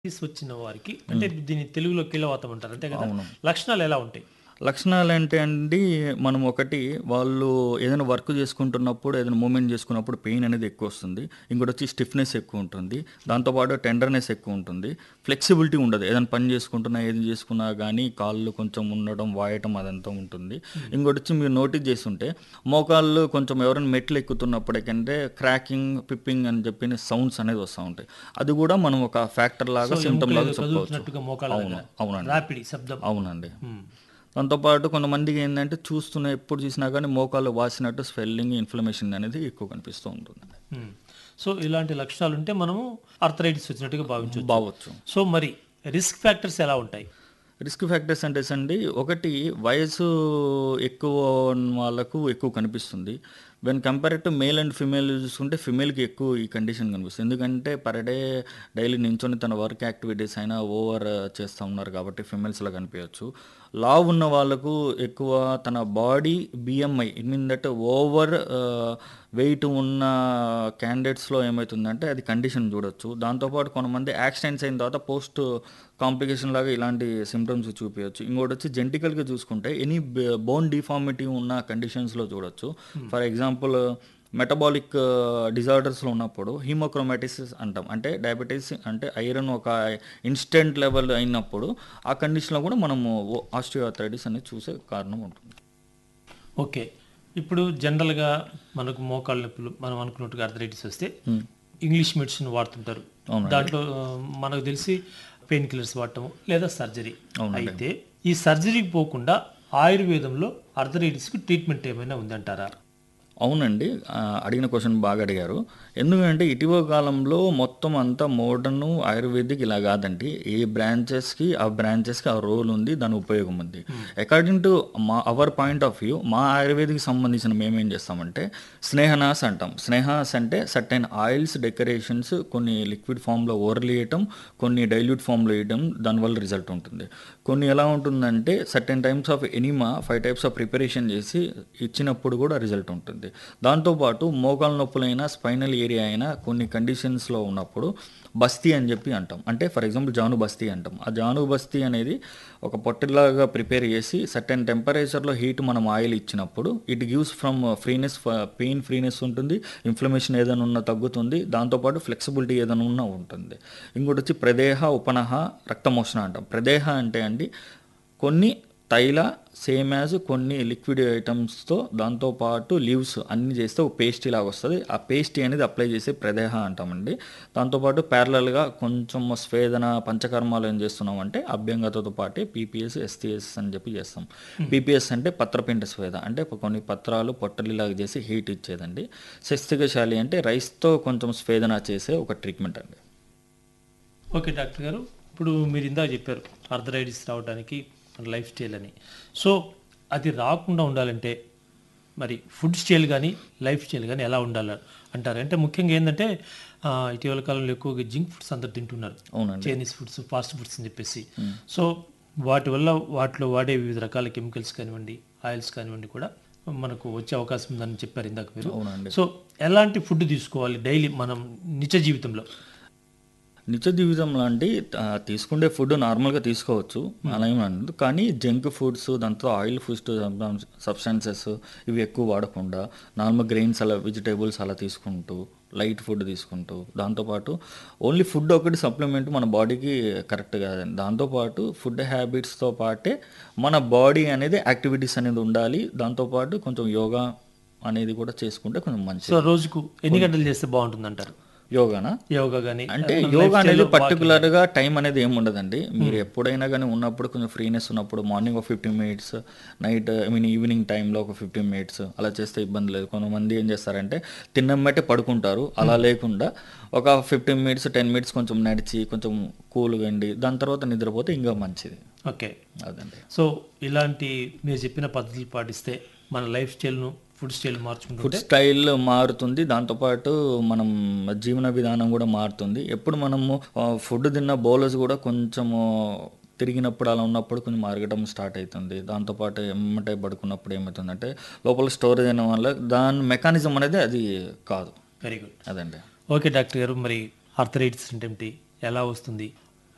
Arthritis వచ్చిన వారికి అంటే దీన్ని తెలుగులో కీలవాతం అంటారు అంతే కదా అవును. లక్షణాలు ఎలా ఉంటాయి లక్షణాలు ఏంటి అండి మనం ఒకటి వాళ్ళు ఏదైనా వర్క్ చేసుకుంటున్నప్పుడు ఏదైనా మూమెంట్ చేసుకున్నప్పుడు పెయిన్ అనేది ఎక్కువ వస్తుంది ఇంకోటి వచ్చి స్టిఫ్నెస్ ఎక్కువ ఉంటుంది దాంతోపాటు టెండర్నెస్ ఎక్కువ ఉంటుంది ఫ్లెక్సిబిలిటీ ఉండదు ఏదైనా పని చేసుకుంటున్నా ఏది చేసుకున్నా కానీ కాళ్ళు కొంచెం ఉండడం వాయటం అదంతా ఉంటుంది ఇంకోటి వచ్చి మీరు నోటీస్ చేస్తుంటే మోకాళ్ళు కొంచెం ఎవరైనా మెట్లు ఎక్కుతున్నప్పుడు ఏంటంటే క్రాకింగ్ పిప్పింగ్ అని చెప్పిన సౌండ్స్ అనేది వస్తూ ఉంటాయి అది కూడా మనం ఒక ఫ్యాక్టర్ లాగా సిమ్టమ్ లాగా చెప్పవచ్చు కదులుతున్నట్టుగా మోకాళ్ళ అవును దగ్గర. అవునండి రాపిడి శబ్దం అవునండి ఉమ్. దాంతోపాటు కొంతమందికి ఏంటంటే చూస్తున్న ఎప్పుడు చూసినా కానీ మోకాలు వాసినట్టు స్వెల్లింగ్ ఇన్ఫ్లమేషన్ అనేది ఎక్కువ కనిపిస్తూ ఉంటుంది ఉమ్. సో ఇలాంటి లక్షణాలు ఉంటే మనము ఆర్థరైటిస్ వచ్చినట్టుగా భావించవచ్చు బావచ్చు సో మరి రిస్క్ ఫ్యాక్టర్స్ ఎలా ఉంటాయి రిస్క్ ఫ్యాక్టర్స్ అంటే అండి ఒకటి వయసు ఎక్కువ ఉన్న వాళ్ళకు ఎక్కువ కనిపిస్తుంది when compare to male and female చూసుకుంటే ఫిమేల్కి ఎక్కువ ఈ కండిషన్ కనిపిస్తుంది ఎందుకంటే పర్ డే డైలీ నించొని తన వర్క్ యాక్టివిటీస్ అయినా ఓవర్ చేస్తూ ఉన్నారు కాబట్టి ఫిమేల్స్లో కనిపించవచ్చు లావ్ ఉన్న వాళ్ళకు ఎక్కువ తన body BMI it mean that overweight ఉన్న క్యాండిడేట్స్లో ఏమవుతుందంటే అది కండిషన్ చూడొచ్చు దాంతోపాటు కొంతమంది యాక్సిడెంట్స్ అయిన తర్వాత పోస్ట్ కాంప్లికేషన్ లాగా ఇలాంటి సిమ్టమ్స్ చూపించవచ్చు ఇంకోటి వచ్చి జెంటికల్గా చూసుకుంటే ఎనీ బోన్ డిఫార్మిటీ ఉన్న కండిషన్స్లో చూడొచ్చు ఫర్ ఎగ్జాంపుల్ మెటబాలిక్ డిజార్డర్స్లో ఉన్నప్పుడు హీమోక్రోమాటిసిస్ అంటాం అంటే డయాబెటీస్ అంటే ఐరన్ ఒక ఇన్స్టెంట్ లెవెల్ అయినప్పుడు ఆ కండిషన్లో కూడా మనము ఆస్టియోఆర్థరైటిస్ అనేది చూసే కారణం ఉంటుంది ఓకే ఇప్పుడు జనరల్గా మనకు మోకాళ్ళ నొప్పులు మనం అనుకున్నట్టుగా ఆర్థరైటిస్ వస్తే ఇంగ్లీష్ మెడిసిన్ వాడుతుంటారు అవునండి. దాంట్లో ఆ, మనకు తెలిసి పెయిన్ కిల్లర్స్ వాడటం లేదా సర్జరీ అవునండి. అయితే ఈ సర్జరీకి పోకుండా ఆయుర్వేదంలో ఆర్థరైటిస్కి ట్రీట్మెంట్ ఏమైనా ఉందంటారా అవునండి ఆ, అడిగిన క్వశ్చన్ బాగా అడిగారు ఎందుకంటే ఇటీవల కాలంలో మొత్తం అంతా మోడర్న్ ఆయుర్వేదిక్ ఇలా కాదండి ఏ బ్రాంచెస్కి ఆ బ్రాంచెస్కి ఆ రోల్ ఉంది దాని ఉపయోగం ఉంది అకార్డింగ్ టు మా అవర్ పాయింట్ ఆఫ్ వ్యూ మా ఆయుర్వేదిక్ సంబంధించిన మేము ఏం చేస్తామంటే స్నేహనాస్ అంటాం స్నేహాస్ అంటే సర్టైన్ ఆయిల్స్ డెకరేషన్స్ కొన్ని లిక్విడ్ ఫామ్లో ఓవర్లు వేయటం కొన్ని డైల్యూట్ ఫామ్లో వేయటం దానివల్ల రిజల్ట్ ఉంటుంది కొన్ని ఎలా ఉంటుందంటే certain times of enema five types of preparation చేసి ఇచ్చినప్పుడు కూడా రిజల్ట్ ఉంటుంది దాంతోపాటు మోకాల నొప్పులైనా స్పైనల్ ఏరియా అయినా కొన్ని కండిషన్స్లో ఉన్నప్పుడు బస్తీ అని చెప్పి అంటాం అంటే ఫర్ ఎగ్జాంపుల్ జాను బస్తీ అంటాం ఆ జాను బస్తీ అనేది ఒక పొట్టిలాగా ప్రిపేర్ చేసి సర్టెన్ టెంపరేచర్లో హీట్ మనం ఆయిల్ ఇచ్చినప్పుడు it gives from freeness pain freeness ఉంటుంది ఇన్ఫ్లమేషన్ ఏదైనా ఉన్నా తగ్గుతుంది దాంతోపాటు ఫ్లెక్సిబిలిటీ ఏదైనా ఉన్నా ఉంటుంది ఇంకోటి వచ్చి ప్రదేహ ఉపనహ రక్తమోషణ అంటాం ప్రదేహ అంటే అండి కొన్ని తైల సేమ్ యాజ్ కొన్ని లిక్విడ్ ఐటమ్స్తో దాంతోపాటు లీవ్స్ అన్ని చేస్తే ఒక పేస్టీ లాగా వస్తుంది ఆ పేస్టీ అనేది అప్లై చేసి ప్రదేహ అంటామండి దాంతోపాటు ప్యారలల్గా కొంచెం స్వేదన పంచకర్మాలు ఏం చేస్తున్నామంటే అభ్యంగతతో పాటే పీపీఎస్ ఎస్టీఎస్ అని చెప్పి చేస్తాం పీపీఎస్ అంటే పత్రపిండ స్వేద అంటే కొన్ని పత్రాలు పొట్టలిలాగా చేసి హీట్ ఇచ్చేదండి శస్తికశాలి అంటే రైస్తో కొంచెం స్వేదన చేసే ఒక ట్రీట్మెంట్ అండి ఓకే డాక్టర్ గారు ఇప్పుడు మీరు ఇందాక చెప్పారు ఆర్థరైటిస్ రావడానికి మన లైఫ్ స్టైల్ అని సో అది రాకుండా ఉండాలంటే మరి ఫుడ్ స్టైల్ కానీ లైఫ్ స్టైల్ కానీ ఎలా ఉండాలి అంటారు అంటే ముఖ్యంగా ఏంటంటే ఆ, ఇటీవల కాలంలో ఎక్కువగా జింక్ ఫుడ్స్ అందరు తింటున్నారు అవునండి చైనీస్ ఫుడ్స్ ఫాస్ట్ ఫుడ్స్ అని చెప్పేసి సో వాటి వల్ల వాటిలో వాడే వివిధ రకాల కెమికల్స్ కానివ్వండి ఆయిల్స్ కానివ్వండి కూడా మనకు వచ్చే అవకాశం ఉందని చెప్పారు ఇందాక మీరు అవునండి సో ఎలాంటి ఫుడ్ తీసుకోవాలి డైలీ మనం నిత్య జీవితంలో నిత్య జీవితం లాంటి ఆ, తీసుకుండే ఫుడ్ నార్మల్గా తీసుకోవచ్చు అలా ఏం అనదు కానీ జంక్ ఫుడ్స్ దాంతో ఆయిల్ ఫుడ్స్ సబ్స్టాన్సెస్ ఇవి ఎక్కువ వాడకుండా నార్మల్ గ్రెయిన్స్ అలా వెజిటేబుల్స్ అలా తీసుకుంటూ లైట్ ఫుడ్ తీసుకుంటూ దాంతోపాటు ఓన్లీ ఫుడ్ ఒకటి సప్లిమెంట్ మన బాడీకి కరెక్ట్ కాదండి దాంతోపాటు ఫుడ్ హ్యాబిట్స్తో పాటే మన బాడీ అనేది యాక్టివిటీస్ అనేది ఉండాలి దాంతోపాటు కొంచెం యోగా అనేది కూడా చేసుకుంటే కొంచెం మంచిది సో రోజుకు ఎన్ని గంటలు చేస్తే బాగుంటుంది అంటారు యోగానా యోగా కానీ అంటే యోగా అనేది పర్టికులర్ గా టైం అనేది ఏమి ఉండదండి మీరు ఎప్పుడైనా కానీ ఉన్నప్పుడు కొంచెం ఫ్రీనెస్ ఉన్నప్పుడు మార్నింగ్ ఒక fifteen minutes night I mean evening టైంలో ఒక ఫిఫ్టీన్ మినిట్స్ అలా చేస్తే ఇబ్బంది లేదు కొంతమంది ఏం చేస్తారంటే తిన్నమ్మటే పడుకుంటారు అలా లేకుండా ఒక ఫిఫ్టీన్ మినిట్స్ టెన్ మినిట్స్ కొంచెం నడిచి కొంచెం కూల్గా అండి దాని తర్వాత నిద్రపోతే ఇంకా మంచిది ఓకే అదండి సో ఇలాంటి మీరు చెప్పిన పద్ధతులు పాటిస్తే మన లైఫ్ స్టైల్ను ఫుడ్ స్టైల్ మార్చుకుంటుంటే ఫుడ్ స్టైల్ మారుతుంది దాంతోపాటు మనం జీవన విధానం కూడా మారుతుంది ఎప్పుడు మనము ఫుడ్ తిన్న బౌలర్స్ కూడా కొంచెము తిరిగినప్పుడు అలా ఉన్నప్పుడు కొంచెం అరగడం స్టార్ట్ అవుతుంది దాంతోపాటు ఎమ్మటే పడుకున్నప్పుడు ఏమవుతుందంటే లోపల స్టోరేజ్ అయిన వల్ల దాని మెకానిజం అనేది అది కాదు వెరీ గుడ్ అదండి ఓకే డాక్టర్ గారు మరి ఆర్థరైటిస్ అంటే ఏమిటి ఎలా వస్తుంది